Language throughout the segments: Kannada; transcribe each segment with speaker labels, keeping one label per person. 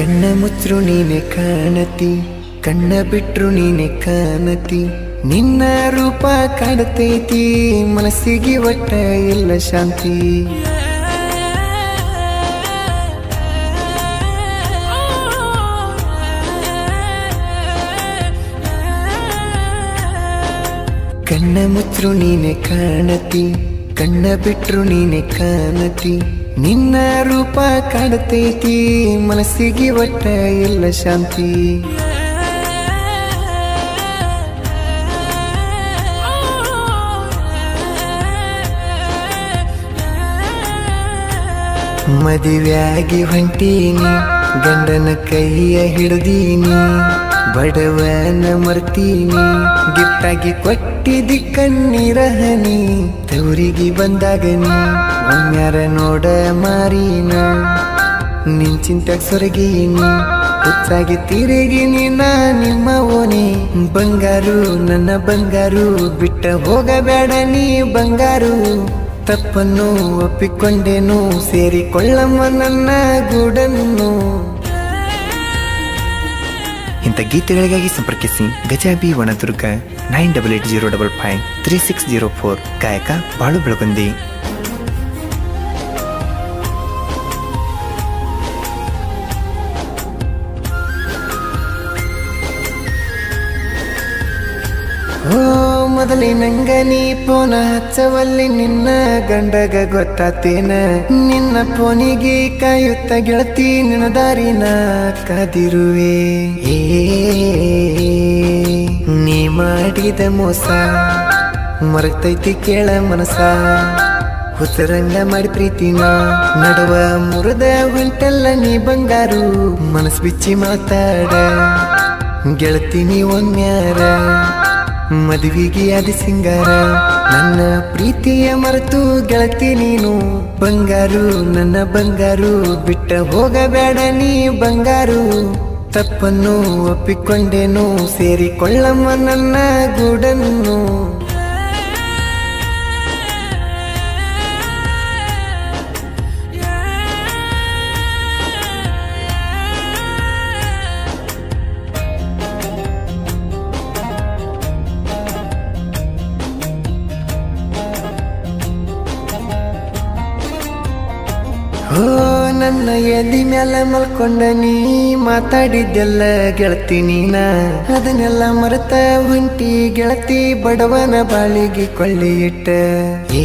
Speaker 1: ಕಣ್ಣ ಮುಚ್ರು ನೀನೆ ಕಾಣತಿ ಕಣ್ಣ ಬಿಟ್ರು ನೀನೆ ಕಾಣತಿ ನಿನ್ನ ರೂಪ ಕಾಡತೈತಿ ಮನಸ್ಸಿಗೆ ಒಟ್ಟ ಇಲ್ಲ ಶಾಂತಿ ಕಣ್ಣ ಮುಚ್ರು ನೀನೆ ಕಾಣತಿ ಕಣ್ಣ ಬಿಟ್ರು ನೀನೆ ಕಾಣತಿ ನಿನ್ನ ರೂಪ ಕಾಡತೈತಿ ಮನಸ್ಸಿಗೆ ಒಟ್ಟ ಇಲ್ಲ ಶಾಂತಿ ಮದುವೆಯಾಗಿ ಹೊಂಟೀನಿ ಗಂಡನ ಕೈಯ ಹಿಡ್ದೀನಿ ಬಡವನ ಮರ್ತೀನಿ ಗಿಫ್ಟಾಗಿ ಕೊಟ್ಟಿದ್ದಿ ಕಣ್ಣೀರ ಹನಿ ತವರಿಗೆ ಬಂದಾಗ ನೀ ಒಮ್ಮ್ಯಾರ ನೋಡ ಮಾರೀನ ನಿನ್ ಚಿಂತಾಗ ಸೊರಗೀನಿ ಹುಚ್ಚಾಗಿ ತಿರುಗಿನಿ ನಾ ನಿಮ್ಮ ಓನಿ ಬಂಗಾರು ನನ್ನ ಬಂಗಾರು ಬಿಟ್ಟ ಹೋಗಬೇಡ ನೀ ಬಂಗಾರು ತಪ್ಪನ್ನು ಒಪ್ಪಿಕೊಂಡೇನು ಸೇರಿಕೊಳ್ಳಮ್ಮ ನನ್ನ ಗೂಡನ್ನು ಇಂಥ ಗೀತೆಗಳಿಗಾಗಿ ಸಂಪರ್ಕಿಸಿ ಗಜಾಬಿ Vanadurga nine double eight zero double five three six zero four ಗಾಯಕ ಬಾಳು ಬೆಳಗುಂದಿ ಓ ಮೊದಲಿನಂಗ ನೀ ಫೋನ ಹಚ್ಚವಲ್ಲಿ ನಿನ್ನ ಗಂಡಗ ಗೊತ್ತಾತೇನ ನಿನ್ನ ಫೋನಿಗೆ ಕಾಯುತ್ತ ಗೆಳತಿ ನಿನ್ನ ದಾರಿನ ಕಾದಿರುವೆ ಏ ನೀ ಮಾಡಿದ ಮೋಸ ಮರತೈತಿ ಕೇಳ ಮನಸ ಹುಸರಂಗ ಮಾಡಿ ಪ್ರೀತಿನ ನಡುವ ಮುರಿದ ಹೊಂಟಲ್ಲ ನೀ ಬಂಗಾರು ಮನಸ್ ಬಿಚ್ಚಿ ಮಾತಾಡ ಗೆಳತಿ ನೀ ಒಮ್ಮ್ಯಾರ ಮದುವೆಗೆ ಅದ ಸಿಂಗಾರ ನನ್ನ ಪ್ರೀತಿಯ ಮರೆತು ಗೆಳತಿ ನೀನು ಬಂಗಾರು ನನ್ನ ಬಂಗಾರು ಬಿಟ್ಟ ಹೋಗಬೇಡ ನೀ ಬಂಗಾರು ತಪ್ಪನ್ನು ಒಪ್ಪಿಕೊಂಡೇನು ಸೇರಿಕೊಳ್ಳಮ್ಮ ನನ್ನ ಗೂಡನ್ನು ಓ ನನ್ನ ಎದಿ ಮ್ಯಾಲ ಮಲ್ಕೊಂಡ ನೀ ಮಾತಾಡಿದ್ದೆಲ್ಲ ಗೆಳತಿ ನೀನ ಅದನ್ನೆಲ್ಲ ಮರೆತ ಹೊಂಟಿ ಗೆಳತಿ ಬಡವನ ಬಾಳಿಗೆ ಕೊಳ್ಳಿ ಇಟ್ಟ ಏ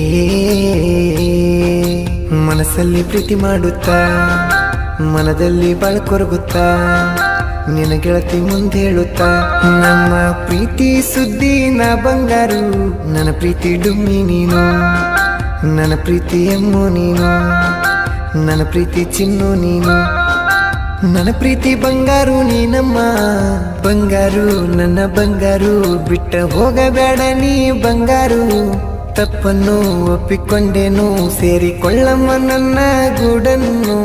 Speaker 1: ಮನಸ್ಸಲ್ಲಿ ಪ್ರೀತಿ ಮಾಡುತ್ತಾ ಮನದಲ್ಲಿ ಬಾಳ್ಕೊರಗುತ್ತಾ ನಿನ್ನ ಗೆಳತಿ ಮುಂದೆ ಹೇಳುತ್ತಾ ನಮ್ಮ ಪ್ರೀತಿ ಸುದ್ದಿ ನಾ ಬಂಗಾರು ನನ್ನ ಪ್ರೀತಿ ಡುಮ್ಮಿ ನೀನು ನನ್ನ ಪ್ರೀತಿ ಎಮ್ಮು ನೀನು ನನ್ನ ಪ್ರೀತಿ ಚಿನ್ನು ನೀನು ನನ್ನ ಪ್ರೀತಿ ಬಂಗಾರು ನೀನಮ್ಮ ಬಂಗಾರು ನನ್ನ ಬಂಗಾರು ಬಿಟ್ಟ ಹೋಗಬೇಡ ನೀ ಬಂಗಾರು ತಪ್ಪನ್ನು ಒಪ್ಪಿಕೊಂಡೇನು ಸೇರಿಕೊಳ್ಳಮ್ಮ ನನ್ನ ಗೂಡನ್ನು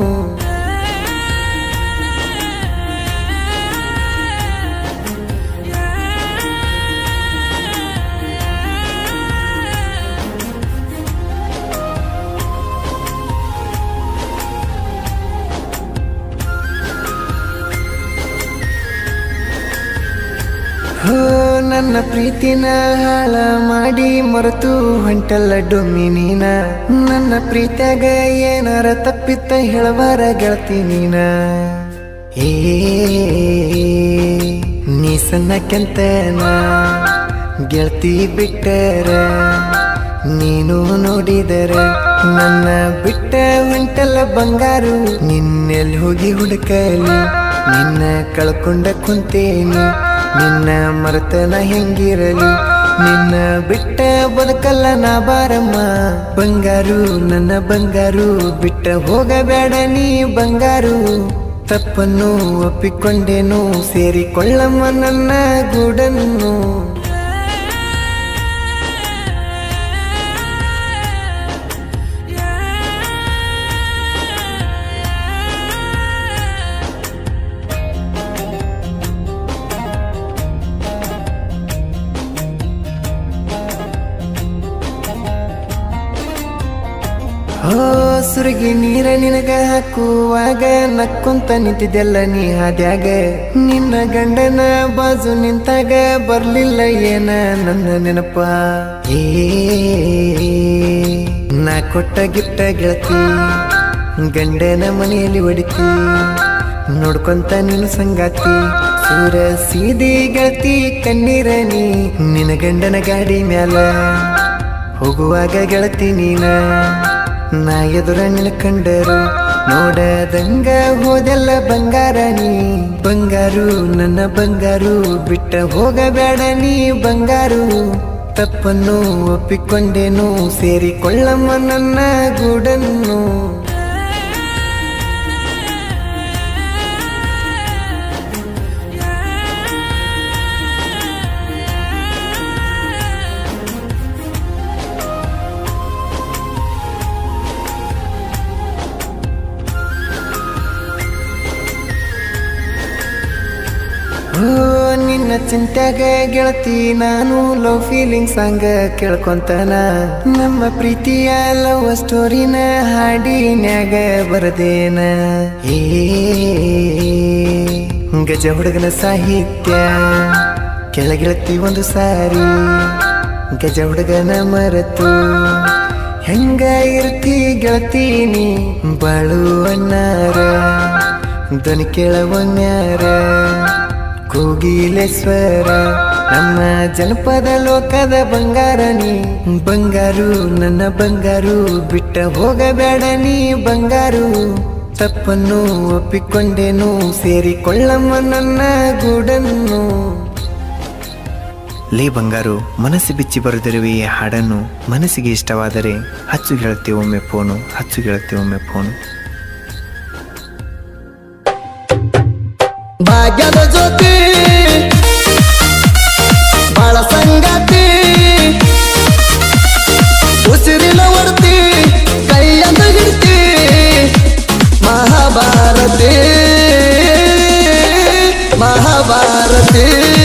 Speaker 1: ಹೋ ನನ್ನ ಪ್ರೀತಿನ ಹಾಳ ಮಾಡಿ ಮರೆತು ಹೊಂಟಲ್ಲ ಡೊಮ್ಮಿ ನೀನ ನನ್ನ ಪ್ರೀತ್ಯಾಗ ಏನಾರ ತಪ್ಪಿತ್ತ ಹೇಳಬಾರ ಗೆಳತಿ ನೀನ ಏ ನೀ ಸಣ್ಣ ಕೆಂತನ ಗೆಳತಿ ಬಿಟ್ಟರ ನೀನು ನೋಡಿದರ ನನ್ನ ಬಿಟ್ಟ ಹೊಂಟಲ್ಲ ಬಂಗಾರು ನಿನ್ನೆಲ್ಲಿ ಹೋಗಿ ಹುಡುಕಲಿ ನಿನ್ನ ಕಳ್ಕೊಂಡ ಕುಂತೇನಿ ನಿನ್ನ ಮರೆತನ ಹೆಂಗಿರಲಿ ನಿನ್ನ ಬಿಟ್ಟ ಬದುಕಲ್ಲ ನಾ ಬಾರಮ್ಮ ಬಂಗಾರು ನನ್ನ ಬಂಗಾರು ಬಿಟ್ಟ ಹೋಗಬೇಡ ನೀ ಬಂಗಾರು ತಪ್ಪನ್ನು ಒಪ್ಪಿಕೊಂಡೇನು ಸೇರಿಕೊಳ್ಳಮ್ಮ ನನ್ನ ಗೂಡನ್ನು ಓ ಸುರಗಿ ನೀರ ನಿನಗ ಹಾಕುವಾಗ ನಕ್ಕೊಂತ ನಿಂತಿದ್ದೆಲ್ಲ ನೀ ಹಾದ್ಯಾಗ ನಿನ್ನ ಗಂಡನ ಬಾಜು ನಿಂತಾಗ ಬರ್ಲಿಲ್ಲ ಏನ ನನ್ನ ನೆನಪ ಏ ನಾ ಕೊಟ್ಟ ಗಿಫ್ಟ ಗೆಳತಿ ಗಂಡನ ಮನೆಯಲ್ಲಿ ಹೊಡಿತಿ ನೋಡ್ಕೊಂತ ನೀನು ಸಂಗಾತಿ ಸೂರ ಸೀದಿ ಗೆಳತಿ ಕಣ್ಣೀರ ನೀ ನಿನ್ನ ಗಂಡನ ಗಾಡಿ ಮ್ಯಾಲ ಹೋಗುವಾಗ ಗೆಳತಿ ನೀನ ನಾ ಎದುರ ನಿನ ಕಂಡರು ನೋಡದಂಗ ಹೋದೆಲ್ಲ ಬಂಗಾರ ನೀ ಬಂಗಾರು ನನ್ನ ಬಂಗಾರು ಬಿಟ್ಟ ಹೋಗಬೇಡ ನೀ ಬಂಗಾರು ತಪ್ಪನ್ನು ಒಪ್ಪಿಕೊಂಡೇನು ಸೇರಿಕೊಳ್ಳಮ್ಮ ನನ್ನ ಗೂಡನ್ನು ಓ ನಿನ್ನ ಚಿಂತ್ಯಾಗ ಗೆಳತಿ ನಾನು ಲವ್ ಫೀಲಿಂಗ್ ಸಾಂಗ್ ಕೇಳ್ಕೊಂತನ ನಮ್ಮ ಪ್ರೀತಿಯ ಲವ್ ಸ್ಟೋರಿನ ಹಾಡಿನ್ಯಾಗ ಬರದೇನ ಏ ಗಜ ಹುಡುಗನ ಸಾಹಿತ್ಯ ಕೆಳಗೆಳತಿ ಒಂದು ಸಾರಿ ಗಜ ಹುಡುಗನ ಮರೆತು ಹೆಂಗ ಇರ್ತಿ ಗೆಳತಿ ನೀ ಬಾಳು ಅಣ್ಣಾರ ಧ್ವನಿ ಕೇಳವನ್ಯಾರ ಕೋಗಿಲೇಶ್ವರ ನಮ್ಮ ಜನಪದ ಲೋಕದ ಬಂಗಾರ ನೀ ಬಂಗಾರು ನನ್ನ ಬಂಗಾರು ಬಿಟ್ಟ ಹೋಗಬೇಡ ನೀ ಬಂಗಾರು ತಪ್ಪನ್ನು ಒಪ್ಪಿಕೊಂಡೇನು ಸೇರಿಕೊಳ್ಳಮ್ಮ ನನ್ನ ಗೂಡನ್ನು ಲೇ ಬಂಗಾರು ಮನಸ್ಸು ಬಿಚ್ಚಿ ಬರೆದಿರುವ ಈ ಹಾಡನ್ನು ಮನಸ್ಸಿಗೆ ಇಷ್ಟವಾದರೆ ಹಚ್ಚು ಗೆಳತಿ ಒಮ್ಮೆ ಫೋನು ಹಚ್ಚು ಗೆಳತಿ ಒಮ್ಮೆ ಫೋನು
Speaker 2: ಭಾಗ್ಯದ ಜ್ಯೋತಿ ಬಾಳ ಸಂಗಾತಿ ಉಸಿರಿನ ಒಡ್ತಿ ಕೈಯಂದು ಹಿಡ್ತಿ ಮಹಾಭಾರತಿ ಮಹಾಭಾರತಿ